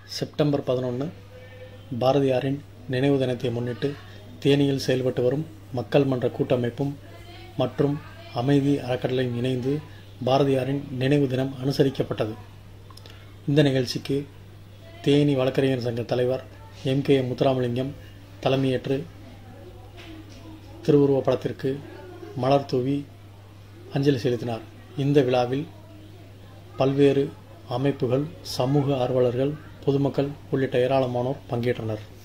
September பதினொன்று பாரதியாரின் நினைவு தினத்தை முன்னிட்டு தேனியில் செயல்பட்டு வரும் மக்கள் மன்ற கூட்டமைப்பும் மற்றும் அமைதி அறக்கட்டளையும் இணைந்து பாரதியாரின் நினைவு தினம் அனுசரிக்கப்பட்டது இந்த நிகழ்ச்சிக்கு தேனி வழக்கறிஞர் சங்க தலைவர் எம் கே முத்துராமலிங்கம் தலைமையேற்று திருவுருவப் படத்திற்கு மலர் தூவி அஞ்சலி செலுத்தினார் இந்த விழாவில் பல்வேறு அமைப்புகள் சமூக ஆர்வலர்கள் பொதுமக்கள் உள்ளிட்ட ஏராளமானோர் பங்கேற்றனர்